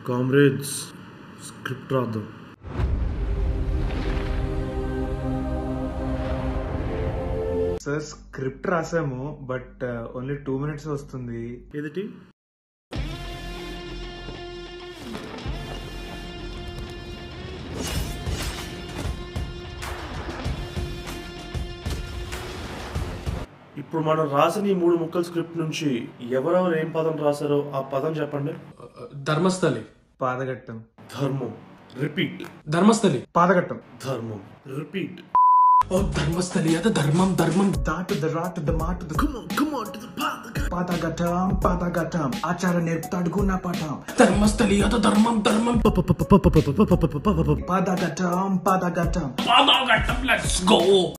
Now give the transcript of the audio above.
comrades script రాద్దాం sir script రాసాము but only two minutes వస్తుంది ఏదిటి ఇప్పుడు మనం రాసిన ఈ మూడు ముక్కల స్క్రిప్ట్ నుంచి ఎవరెవరు ఏం పదం రాశారో ఆ పదం చెప్పండి ధర్మస్థలి పాదఘట్టం ధర్మం రిపీట్ ధర్మస్థలి పాదఘట్టం ధర్మం రిపీట్ ఓ ధర్మస్థలి అద ధర్మం ధర్మం దాటు ద రాటు ద మాటు ద పాదఘట్టం పాదఘట్టం ఆచార నేర్పుతాడు గుణపాఠం ధర్మస్థలి అద ధర్మం ధర్మం పాదఘట్టం పాదఘట్టం లెట్స్ గో